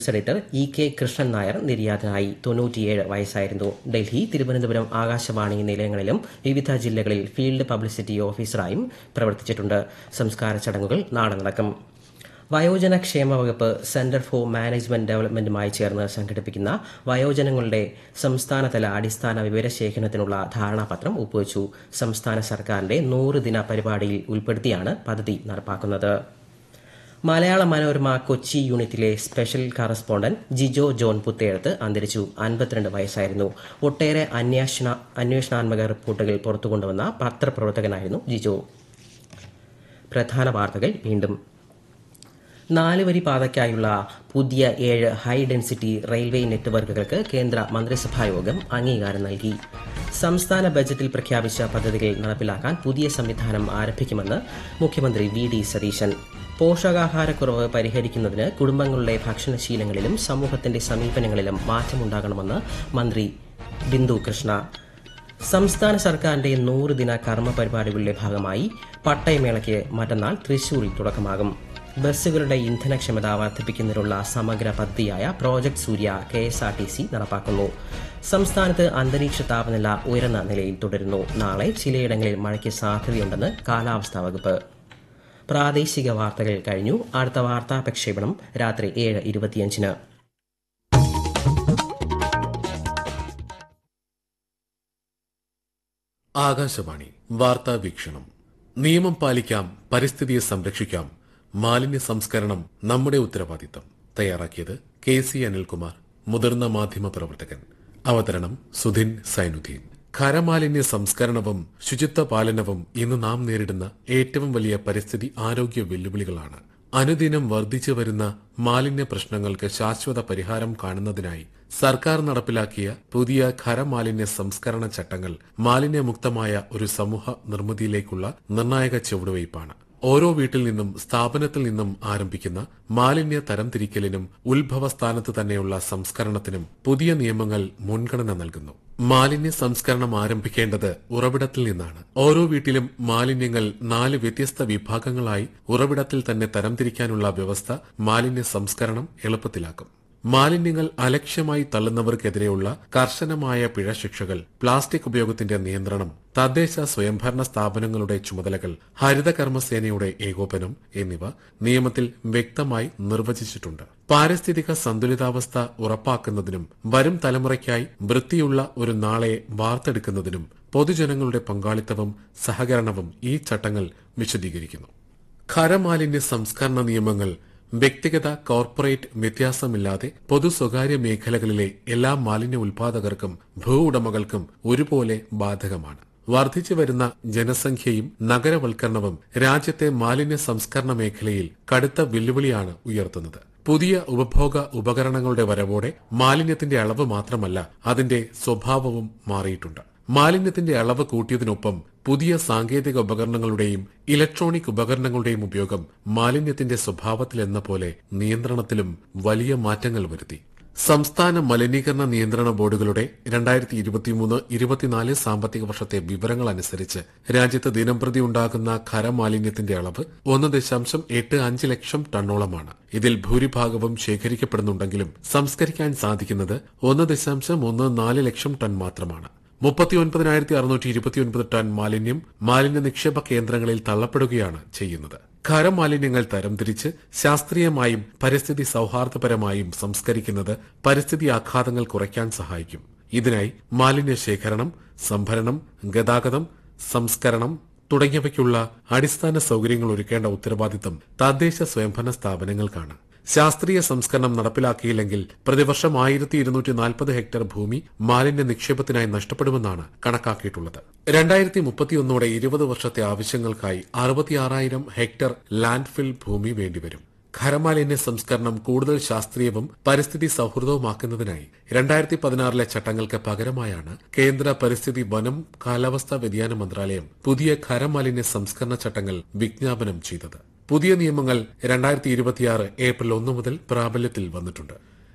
editor E K Krishnan Nair നിര്യാതനായി തൊണ്ണൂറ്റിയേഴ് വയസ്സായിരുന്നു ഡൽഹി തിരുവനന്തപുരം ആകാശവാണി നിലയങ്ങളിലും വിവിധ ജില്ലകളിൽ ഫീൽഡ് പബ്ലിസിറ്റി ഓഫീസറായും പ്രവർത്തിച്ചിട്ടുണ്ട് സംസ്കാര ചടങ്ങുകൾ നാളെ നടക്കും വയോജന ക്ഷേമ വകുപ്പ് സെന്റർ ഫോർ മാനേജ്മെന്റ് ഡെവലപ്മെന്റുമായി ചേർന്ന് സംഘടിപ്പിക്കുന്ന വയോജനങ്ങളുടെ സംസ്ഥാനതല അടിസ്ഥാന വിവരശേഖരണത്തിനുള്ള ധാരണാപത്രം ഒപ്പുവച്ചു സംസ്ഥാന സർക്കാരിന്റെ നൂറ് ദിന പരിപാടിയിൽ ഉൾപ്പെടുത്തിയാണ് പദ്ധതി നടപ്പാക്കുന്നത് മലയാള മനോരമ കൊച്ചി യൂണിറ്റിലെ special correspondent Jijo John Puthezhath അന്തരിച്ചു അൻപത്തിരണ്ട് വയസ്സായിരുന്നു ഒട്ടേറെ അന്വേഷണ അന്വേഷണാത്മക റിപ്പോർട്ടുകൾ പുറത്തുകൊണ്ടുവന്ന പത്രപ്രവർത്തകനായിരുന്നു ജിജോ പ്രധാന വാർത്തകൾ വീണ്ടും നാല് വരി പാതയ്ക്കായുള്ള പുതിയ ഏഴ് ഹൈ ഡെൻസിറ്റി റെയിൽവേ നെറ്റ്വർക്കുകൾക്ക് കേന്ദ്ര മന്ത്രിസഭായോഗം അംഗീകാരം നൽകി സംസ്ഥാന ബജറ്റിൽ പ്രഖ്യാപിച്ച പദ്ധതികൾ നടപ്പിലാക്കാൻ പുതിയ സംവിധാനം ആരംഭിക്കുമെന്ന് മുഖ്യമന്ത്രി വി ഡി സതീശൻ പോഷകാഹാരക്കുറവ് പരിഹരിക്കുന്നതിന് കുടുംബങ്ങളുടെ ഭക്ഷണശീലങ്ങളിലും സമൂഹത്തിന്റെ സമീപനങ്ങളിലും മാറ്റമുണ്ടാകണമെന്ന് മന്ത്രി ബിന്ദു കൃഷ്ണ സംസ്ഥാന സർക്കാരിന്റെ നൂറ് ദിന കർമ്മ പരിപാടികളുടെ ഭാഗമായി പട്ടയമേളയ്ക്ക് മറ്റന്നാൾ തൃശൂരിൽ തുടക്കമാകും ബസ്സുകളുടെ ഇന്ധനക്ഷമത വർദ്ധിപ്പിക്കുന്നതിനുള്ള സമഗ്ര പദ്ധതിയായ project Surya K S R T C നടപ്പാക്കുന്നു സംസ്ഥാനത്ത് അന്തരീക്ഷ താപനില ഉയർന്ന നിലയിൽ തുടരുന്നു നാളെ ചിലയിടങ്ങളിൽ മഴയ്ക്ക് സാധ്യതയുണ്ടെന്ന് കാലാവസ്ഥാ വകുപ്പ് പ്രാദേശിക വാർത്തകൾ കഴിഞ്ഞു അടുത്ത വാർത്താ പ്രക്ഷേപണം രാത്രി ഏഴ് ഇരുപത്തിയഞ്ചിന് ആകാശവാണി വാർത്താ വീക്ഷണം നിയമം പാലിക്കാം പരിസ്ഥിതിയെ സംരക്ഷിക്കാം മാലിന്യ സംസ്കരണം നമ്മുടെ ഉത്തരവാദിത്തം തയ്യാറാക്കിയത് കെ സി അനിൽകുമാർ മുതിർന്ന മാധ്യമ പ്രവർത്തകൻ അവതരണം സുധിൻ സൈനുദ്ദീൻ ഖരമാലിന്യ സംസ്കരണവും ശുചിത്വ പാലനവും ഇന്ന് നാം നേരിടുന്ന ഏറ്റവും വലിയ പരിസ്ഥിതി ആരോഗ്യ വെല്ലുവിളികളാണ് അനുദിനം വർദ്ധിച്ചു വരുന്ന മാലിന്യ പ്രശ്നങ്ങൾക്ക് ശാശ്വത പരിഹാരം കാണുന്നതിനായി സർക്കാർ നടപ്പിലാക്കിയ പുതിയ ഖരമാലിന്യ സംസ്കരണ ചട്ടങ്ങൾ മാലിന്യമുക്തമായ ഒരു സമൂഹ നിർമ്മിതിയിലേക്കുള്ള നിർണായക ചുവടുവയ്പ്പാണ് ഓരോ വീട്ടിൽ നിന്നും സ്ഥാപനത്തിൽ നിന്നും ആരംഭിക്കുന്ന മാലിന്യ തരംതിരിക്കലിനും ഉത്ഭവസ്ഥാനത്ത് തന്നെയുള്ള സംസ്കരണത്തിനും പുതിയ നിയമങ്ങൾ മുൻഗണന നൽകുന്നു മാലിന്യ സംസ്കരണം ആരംഭിക്കേണ്ടത് ഉറവിടത്തിൽ നിന്നാണ് ഓരോ വീട്ടിലും മാലിന്യങ്ങൾ നാല് വ്യത്യസ്ത വിഭാഗങ്ങളായി ഉറവിടത്തിൽ തന്നെ തരംതിരിക്കാനുള്ള വ്യവസ്ഥ മാലിന്യ സംസ്കരണം എളുപ്പത്തിലാക്കും മാലിന്യങ്ങൾ അലക്ഷ്യമായി തള്ളുന്നവർക്കെതിരെയുള്ള കർശനമായ പിഴശിക്ഷകൾ പ്ലാസ്റ്റിക് ഉപയോഗത്തിന്റെ നിയന്ത്രണം തദ്ദേശ സ്വയംഭരണ സ്ഥാപനങ്ങളുടെ ചുമതലകൾ ഹരിതകർമ്മസേനയുടെ ഏകോപനം എന്നിവ നിയമത്തിൽ വ്യക്തമായി നിർവചിച്ചിട്ടുണ്ട് പാരിസ്ഥിതിക സന്തുലിതാവസ്ഥ ഉറപ്പാക്കുന്നതിനും വരും തലമുറയ്ക്കായി വൃത്തിയുള്ള ഒരു നാളെ വാർത്തെടുക്കുന്നതിനും പൊതുജനങ്ങളുടെ പങ്കാളിത്തവും സഹകരണവും ഈ ചട്ടങ്ങൾ വിശദീകരിക്കുന്നു ഖരമാലിന്യ സംസ്കരണ നിയമങ്ങൾ വ്യക്തിഗത കോർപ്പറേറ്റ് വ്യത്യാസമില്ലാതെ പൊതു സ്വകാര്യ മേഖലകളിലെ എല്ലാ മാലിന്യ ഉൽപാദകർക്കും ഭൂ ഉടമകൾക്കും ഒരുപോലെ ബാധകമാണ് വർദ്ധിച്ചു വരുന്ന ജനസംഖ്യയും നഗരവൽക്കരണവും രാജ്യത്തെ മാലിന്യ സംസ്കരണ മേഖലയിൽ കടുത്ത വെല്ലുവിളിയാണ് ഉയർത്തുന്നത് പുതിയ ഉപഭോഗ ഉപകരണങ്ങളുടെ വരവോടെ മാലിന്യത്തിന്റെ അളവ് മാത്രമല്ല അതിന്റെ സ്വഭാവവും മാറിയിട്ടുണ്ട് മാലിന്യത്തിന്റെ അളവ് കൂട്ടിയതിനൊപ്പം പുതിയ സാങ്കേതിക ഉപകരണങ്ങളുടെയും ഇലക്ട്രോണിക് ഉപകരണങ്ങളുടെയും ഉപയോഗം മാലിന്യത്തിന്റെ സ്വഭാവത്തിലെന്ന പോലെ നിയന്ത്രണത്തിലും വലിയ മാറ്റങ്ങൾ വരുത്തി സംസ്ഥാന മലിനീകരണ നിയന്ത്രണ ബോർഡുകളുടെ രണ്ടായിരത്തി ഇരുപത്തിമൂന്ന് ഇരുപത്തിനാല് സാമ്പത്തിക വർഷത്തെ വിവരങ്ങൾ അനുസരിച്ച് രാജ്യത്ത് ദിനംപ്രതി ഉണ്ടാകുന്ന ഖരമാലിന്യത്തിന്റെ അളവ് ഒന്ന് ദശാംശം എട്ട് അഞ്ച് ലക്ഷം ടണ്ണോളമാണ് ഇതിൽ ഭൂരിഭാഗവും ശേഖരിക്കപ്പെടുന്നുണ്ടെങ്കിലും സംസ്കരിക്കാൻ സാധിക്കുന്നത് ഒന്ന് ദശാംശം ഒന്ന് നാല് ലക്ഷം ടൺ മാത്രമാണ് മുപ്പത്തിയൊൻപതിനായിരത്തി അറുന്നൂറ്റി ഇരുപത്തിയൊൻപത് ടൺ മാലിന്യം മാലിന്യ നിക്ഷേപ കേന്ദ്രങ്ങളിൽ തള്ളപ്പെടുകയാണ് ചെയ്യുന്നത് ഖരമാലിന്യങ്ങൾ തരംതിരിച്ച് ശാസ്ത്രീയമായും പരിസ്ഥിതി സൌഹാർദ്ദപരമായും സംസ്കരിക്കുന്നത് പരിസ്ഥിതി ആഘാതങ്ങൾ കുറയ്ക്കാൻ സഹായിക്കും ഇതിനായി മാലിന്യ ശേഖരണം സംഭരണം ഗതാഗതം സംസ്കരണം തുടങ്ങിയവയ്ക്കുള്ള അടിസ്ഥാന സൌകര്യങ്ങൾ ഒരുക്കേണ്ട ഉത്തരവാദിത്തം തദ്ദേശ സ്വയംഭരണ സ്ഥാപനങ്ങൾക്കാണ് ശാസ്ത്രീയ സംസ്കരണം നടപ്പിലാക്കിയില്ലെങ്കിൽ പ്രതിവർഷം ആയിരത്തി ഇരുന്നൂറ്റി നാൽപ്പത് ഹെക്ടർ ഭൂമി മാലിന്യ നിക്ഷേപത്തിനായി നഷ്ടപ്പെടുമെന്നാണ് കണക്കാക്കിയിട്ടുള്ളത് രണ്ടായിരത്തി മുപ്പത്തിയൊന്നോടെ ഇരുപത് വർഷത്തെ ആവശ്യങ്ങൾക്കായി അറുപത്തിയാറായിരം ഹെക്ടർ ലാൻഡ് ഫിൽ ഭൂമി വേണ്ടിവരും ഖരമാലിന്യ സംസ്കരണം കൂടുതൽ ശാസ്ത്രീയവും പരിസ്ഥിതി സൌഹൃദവുമാക്കുന്നതിനായി രണ്ടായിരത്തി പതിനാറിലെ ചട്ടങ്ങൾക്ക് പകരമായാണ് കേന്ദ്ര പരിസ്ഥിതി വനം കാലാവസ്ഥാ വ്യതിയാന മന്ത്രാലയം പുതിയ ഖരമാലിന്യ സംസ്കരണ ചട്ടങ്ങൾ വിജ്ഞാപനം ചെയ്തത് പുതിയ നിയമങ്ങൾ രണ്ടായിരത്തി ഇരുപത്തിയാറ് ഏപ്രിൽ ഒന്ന് മുതൽ പ്രാബല്യത്തിൽ വന്നിട്ടുണ്ട്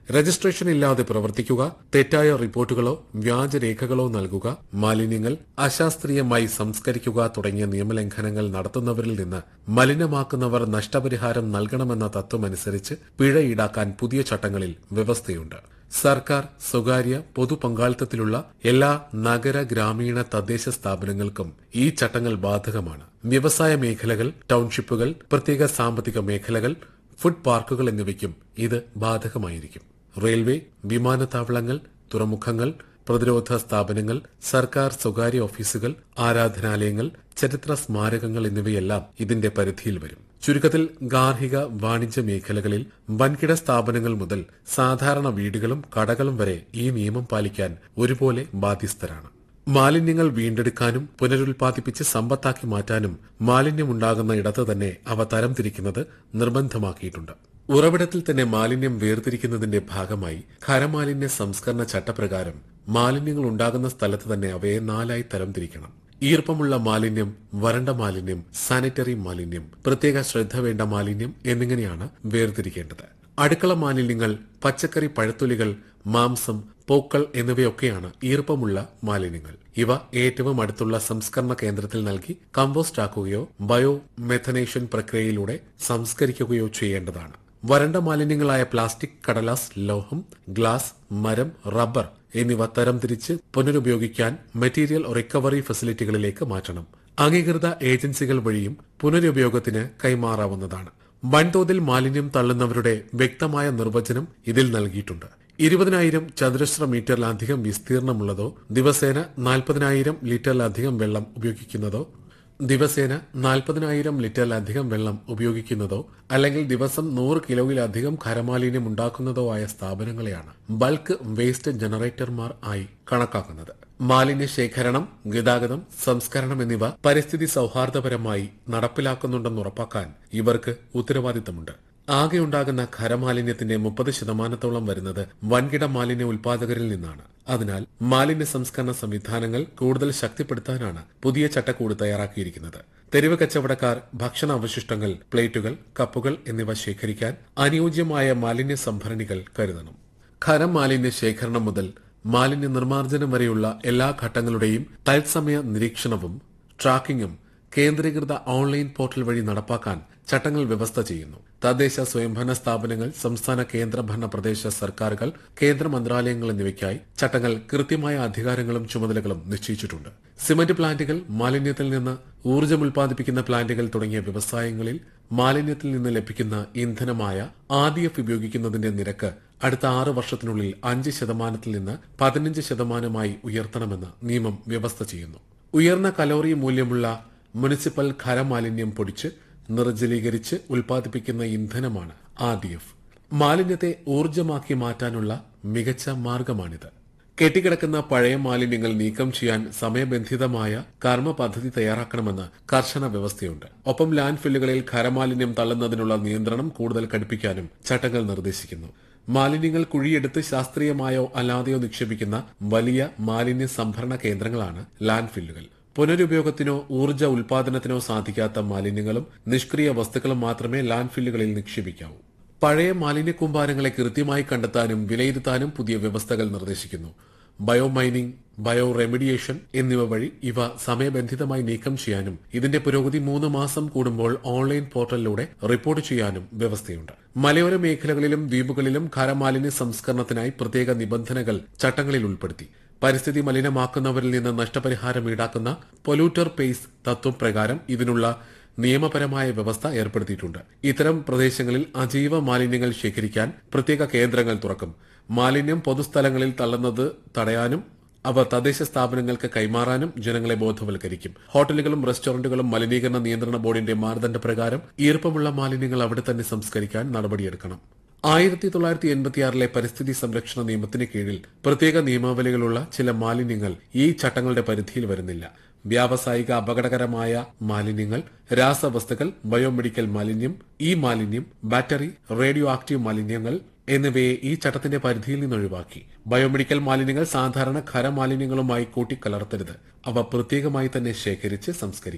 രജിസ്ട്രേഷൻ ഇല്ലാതെ പ്രവർത്തിക്കുക തെറ്റായ റിപ്പോർട്ടുകളോ വ്യാജരേഖകളോ നൽകുക മാലിന്യങ്ങൾ അശാസ്ത്രീയമായി സംസ്കരിക്കുക തുടങ്ങിയ നിയമലംഘനങ്ങൾ നടത്തുന്നവരിൽ നിന്ന് മലിനമാക്കുന്നവർ നഷ്ടപരിഹാരം നൽകണമെന്ന തത്വമനുസരിച്ച് പിഴ ഈടാക്കാൻ പുതിയ ചട്ടങ്ങളിൽ വ്യവസ്ഥയുണ്ട് സർക്കാർ സ്വകാര്യ പൊതുപങ്കാളിത്തത്തിലുള്ള എല്ലാ നഗര ഗ്രാമീണ തദ്ദേശ സ്ഥാപനങ്ങൾക്കും ഈ ചട്ടങ്ങൾ ബാധകമാണ് വ്യവസായ മേഖലകൾ ടൌൺഷിപ്പുകൾ പ്രത്യേക സാമ്പത്തിക മേഖലകൾ ഫുഡ് പാർക്കുകൾ എന്നിവയ്ക്കും ഇത് ബാധകമായിരിക്കും റെയിൽവേ വിമാനത്താവളങ്ങൾ തുറമുഖങ്ങൾ പ്രതിരോധ സ്ഥാപനങ്ങൾ സർക്കാർ സ്വകാര്യ ഓഫീസുകൾ ആരാധനാലയങ്ങൾ ചരിത്ര സ്മാരകങ്ങൾ എന്നിവയെല്ലാം ഇതിന്റെ പരിധിയിൽ വരും ചുരുക്കത്തിൽ ഗാർഹിക വാണിജ്യ മേഖലകളിൽ വൻകിട സ്ഥാപനങ്ങൾ മുതൽ സാധാരണ വീടുകളും കടകളും വരെ ഈ നിയമം പാലിക്കാൻ ഒരുപോലെ ബാധ്യസ്ഥരാണ് മാലിന്യങ്ങൾ വീണ്ടെടുക്കാനും പുനരുൽപാദിപ്പിച്ച് സമ്പത്താക്കി മാറ്റാനും മാലിന്യമുണ്ടാകുന്ന ഇടത്ത് തന്നെ അവ തരംതിരിക്കുന്നത് നിർബന്ധമാക്കിയിട്ടുണ്ട് ഉറവിടത്തിൽ തന്നെ മാലിന്യം വേർതിരിക്കുന്നതിന്റെ ഭാഗമായി ഖരമാലിന്യ സംസ്കരണ ചട്ടപ്രകാരം മാലിന്യങ്ങൾ ഉണ്ടാകുന്ന സ്ഥലത്ത് തന്നെ അവയെ നാലായി തരംതിരിക്കണം ഈർപ്പമുള്ള മാലിന്യം വരണ്ട മാലിന്യം സാനിറ്ററി മാലിന്യം പ്രത്യേക ശ്രദ്ധ വേണ്ട മാലിന്യം എന്നിങ്ങനെയാണ് വേർതിരിക്കേണ്ടത് അടുക്കള മാലിന്യങ്ങൾ പച്ചക്കറി പഴത്തൊലികൾ മാംസം പൂക്കൾ എന്നിവയൊക്കെയാണ് ഈർപ്പമുള്ള മാലിന്യങ്ങൾ ഇവ ഏറ്റവും അടുത്തുള്ള സംസ്കരണ കേന്ദ്രത്തിൽ നൽകി കമ്പോസ്റ്റ് ആക്കുകയോ ബയോ മെഥനേഷൻ പ്രക്രിയയിലൂടെ സംസ്കരിക്കുകയോ ചെയ്യേണ്ടതാണ് വരണ്ട മാലിന്യങ്ങളായ പ്ലാസ്റ്റിക് കടലാസ് ലോഹം ഗ്ലാസ് മരം റബ്ബർ എന്നിവ തരംതിരിച്ച് പുനരുപയോഗിക്കാൻ മെറ്റീരിയൽ റിക്കവറി ഫെസിലിറ്റികളിലേക്ക് മാറ്റണം അംഗീകൃത ഏജൻസികൾ വഴിയും പുനരുപയോഗത്തിന് കൈമാറാവുന്നതാണ് വൻതോതിൽ മാലിന്യം തള്ളുന്നവരുടെ വ്യക്തമായ നിർവചനം ഇതിൽ നൽകിയിട്ടുണ്ട് ഇരുപതിനായിരം ചതുരശ്ര മീറ്ററിലധികം വിസ്തീർണമുള്ളതോ ദിവസേന നാൽപ്പതിനായിരം ലിറ്ററിലധികം വെള്ളം ഉപയോഗിക്കുന്നതോ ദിവസേന നാൽപ്പതിനായിരം ലിറ്ററിലധികം വെള്ളം ഉപയോഗിക്കുന്നതോ അല്ലെങ്കിൽ ദിവസം നൂറ് കിലോയിലധികം ഖരമാലിന്യം ഉണ്ടാക്കുന്നതോ ആയ സ്ഥാപനങ്ങളെയാണ് ബൾക്ക് വേസ്റ്റ് ജനറേറ്റർമാർ ആയി കണക്കാക്കുന്നത് മാലിന്യ ശേഖരണം ഗതാഗതം സംസ്കരണം എന്നിവ പരിസ്ഥിതി സൌഹാർദ്ദപരമായി നടപ്പിലാക്കുന്നുണ്ടെന്ന് ഉറപ്പാക്കാൻ ഇവർക്ക് ഉത്തരവാദിത്തമുണ്ട് ആകെ ഉണ്ടാകുന്ന ഖരമാലിന്യത്തിന്റെ മുപ്പത് ശതമാനത്തോളം വരുന്നത് വൻകിട മാലിന്യ ഉൽപാദകരിൽ നിന്നാണ് അതിനാൽ മാലിന്യ സംസ്കരണ സംവിധാനങ്ങൾ കൂടുതൽ ശക്തിപ്പെടുത്താനാണ് പുതിയ ചട്ടക്കൂട് തയ്യാറാക്കിയിരിക്കുന്നത് തെരുവ് കച്ചവടക്കാർ ഭക്ഷണ അവശിഷ്ടങ്ങൾ പ്ലേറ്റുകൾ കപ്പുകൾ എന്നിവ ശേഖരിക്കാൻ അനുയോജ്യമായ മാലിന്യ സംഭരണികൾ കരുതണം ഖരം മാലിന്യ ശേഖരണം മുതൽ മാലിന്യ നിർമ്മാർജ്ജനം വരെയുള്ള എല്ലാ ഘട്ടങ്ങളുടെയും തത്സമയ നിരീക്ഷണവും ട്രാക്കിംഗും കേന്ദ്രീകൃത ഓൺലൈൻ പോർട്ടൽ വഴി നടപ്പാക്കാൻ ചട്ടങ്ങൾ വ്യവസ്ഥ ചെയ്യുന്നു തദ്ദേശ സ്വയംഭരണ സ്ഥാപനങ്ങൾ സംസ്ഥാന കേന്ദ്രഭരണ പ്രദേശ സർക്കാരുകൾ കേന്ദ്ര മന്ത്രാലയങ്ങൾ എന്നിവയ്ക്കായി ചട്ടങ്ങൾ കൃത്യമായ അധികാരങ്ങളും ചുമതലകളും നിശ്ചയിച്ചിട്ടുണ്ട് സിമന്റ് പ്ലാന്റുകൾ മാലിന്യത്തിൽ നിന്ന് ഊർജ്ജം ഉൽപ്പാദിപ്പിക്കുന്ന പ്ലാന്റുകൾ തുടങ്ങിയ വ്യവസായങ്ങളിൽ മാലിന്യത്തിൽ നിന്ന് ലഭിക്കുന്ന ഇന്ധനമായ ആദ്യഫ് ഉപയോഗിക്കുന്നതിന്റെ നിരക്ക് അടുത്ത ആറ് വർഷത്തിനുള്ളിൽ അഞ്ച് ശതമാനത്തിൽ നിന്ന് പതിനഞ്ച് ശതമാനമായി ഉയർത്തണമെന്ന് നിയമം വ്യവസ്ഥ ചെയ്യുന്നു ഉയർന്ന കലോറി മൂല്യമുള്ള മുനിസിപ്പൽ ഖരമാലിന്യം പൊടിച്ച് നിർജ്ജലീകരിച്ച് ഉൽപ്പാദിപ്പിക്കുന്ന ഇന്ധനമാണ് ആർഡിഎഫ് മാലിന്യത്തെ ഊർജ്ജമാക്കി മാറ്റാനുള്ള മികച്ച മാർഗമാണിത് കെട്ടിക്കിടക്കുന്ന പഴയ മാലിന്യങ്ങൾ നീക്കം ചെയ്യാൻ സമയബന്ധിതമായ കർമ്മ പദ്ധതി തയ്യാറാക്കണമെന്ന് കർശന വ്യവസ്ഥയുണ്ട് ഒപ്പം ലാൻഡ് ഫില്ലുകളിൽ ഖരമാലിന്യം തള്ളുന്നതിനുള്ള നിയന്ത്രണം കൂടുതൽ കടുപ്പിക്കാനും ചട്ടങ്ങൾ നിർദ്ദേശിക്കുന്നു മാലിന്യങ്ങൾ കുഴിയെടുത്ത് ശാസ്ത്രീയമായോ അല്ലാതെയോ നിക്ഷേപിക്കുന്ന വലിയ മാലിന്യ സംഭരണ കേന്ദ്രങ്ങളാണ് ലാൻഡ് ഫില്ലുകൾ പുനരുപയോഗത്തിനോ ഊർജ്ജ ഉൽപാദനത്തിനോ സാധിക്കാത്ത മാലിന്യങ്ങളും നിഷ്ക്രിയ വസ്തുക്കളും മാത്രമേ ലാൻഡ് ഫില്ലുകളിൽ നിക്ഷേപിക്കാവൂ പഴയ മാലിന്യ കൂമ്പാരങ്ങളെ കൃത്യമായി കണ്ടെത്താനും വിലയിരുത്താനും പുതിയ വ്യവസ്ഥകൾ നിർദ്ദേശിക്കുന്നു ബയോ മൈനിംഗ് ബയോ റെമിഡിയേഷൻ എന്നിവ വഴി ഇവ സമയബന്ധിതമായി നീക്കം ചെയ്യാനും ഇതിന്റെ പുരോഗതി മൂന്ന് മാസം കൂടുമ്പോൾ ഓൺലൈൻ പോർട്ടലിലൂടെ റിപ്പോർട്ട് ചെയ്യാനും വ്യവസ്ഥയുണ്ട് മലയോര മേഖലകളിലും ദ്വീപുകളിലും ഖരമാലിന്യ സംസ്കരണത്തിനായി പ്രത്യേക നിബന്ധനകൾ ചട്ടങ്ങളിൽ ഉൾപ്പെടുത്തി പരിസ്ഥിതി മലിനമാക്കുന്നവരിൽ നിന്ന് നഷ്ടപരിഹാരം ഈടാക്കുന്ന പൊല്യൂട്ടർ പേസ് തത്വപ്രകാരം ഇതിനുള്ള നിയമപരമായ വ്യവസ്ഥ ഏർപ്പെടുത്തിയിട്ടുണ്ട് ഇത്തരം പ്രദേശങ്ങളിൽ അജൈവ മാലിന്യങ്ങൾ ശേഖരിക്കാൻ പ്രത്യേക കേന്ദ്രങ്ങൾ തുറക്കും മാലിന്യം പൊതുസ്ഥലങ്ങളിൽ തള്ളുന്നത് തടയാനും അവ തദ്ദേശ സ്ഥാപനങ്ങൾക്ക് കൈമാറാനും ജനങ്ങളെ ബോധവൽക്കരിക്കും ഹോട്ടലുകളും റെസ്റ്റോറന്റുകളും മലിനീകരണ നിയന്ത്രണ ബോർഡിന്റെ മാനദണ്ഡപ്രകാരം ഈർപ്പമുള്ള മാലിന്യങ്ങൾ അവിടെ തന്നെ സംസ്കരിക്കാൻ നടപടിയെടുക്കണം ആയിരത്തി തൊള്ളായിരത്തി എൺപത്തിയാറിലെ പരിസ്ഥിതി സംരക്ഷണ നിയമത്തിന് കീഴിൽ പ്രത്യേക നിയമാവലികളുള്ള ചില മാലിന്യങ്ങൾ ഈ ചട്ടങ്ങളുടെ പരിധിയിൽ വരുന്നില്ല വ്യാവസായിക അപകടകരമായ മാലിന്യങ്ങൾ രാസവസ്തുക്കൾ ബയോമെഡിക്കൽ മാലിന്യം ഈ മാലിന്യം ബാറ്ററി റേഡിയോ ആക്റ്റീവ് മാലിന്യങ്ങൾ എന്നിവയെ ഈ ചട്ടത്തിന്റെ പരിധിയിൽ നിന്ന് ഒഴിവാക്കി ബയോമെഡിക്കൽ മാലിന്യങ്ങൾ സാധാരണ ഖരമാലിന്യങ്ങളുമായി കൂട്ടിക്കലർത്തരുത് അവ പ്രത്യേകമായി തന്നെ ശേഖരിച്ച് സംസ്കരിക്കണം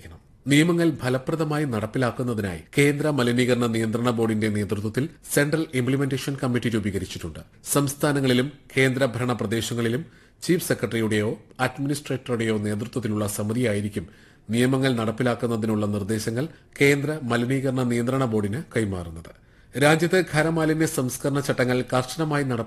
നിയമങ്ങൾ ഫലപ്രദമായി നടപ്പിലാക്കുന്നതിനായി കേന്ദ്ര മലിനീകരണ നിയന്ത്രണ ബോർഡിന്റെ നേതൃത്വത്തിൽ സെൻട്രൽ ഇംപ്ലിമെന്റേഷൻ കമ്മിറ്റി രൂപീകരിച്ചിട്ടുണ്ട് സംസ്ഥാനങ്ങളിലും കേന്ദ്രഭരണ പ്രദേശങ്ങളിലും ചീഫ് സെക്രട്ടറിയുടെയോ അഡ്മിനിസ്ട്രേറ്ററുടെയോ നേതൃത്വത്തിലുള്ള സമിതിയായിരിക്കും നിയമങ്ങൾ നടപ്പിലാക്കുന്നതിനുള്ള നിർദ്ദേശങ്ങൾ കേന്ദ്ര മലിനീകരണ നിയന്ത്രണ ബോർഡിന് കൈമാറുന്നത് രാജ്യത്ത് ഖരമാലിന്യ സംസ്കരണ ചട്ടങ്ങൾ കർശനമായി നടപ്പാക്കാൻ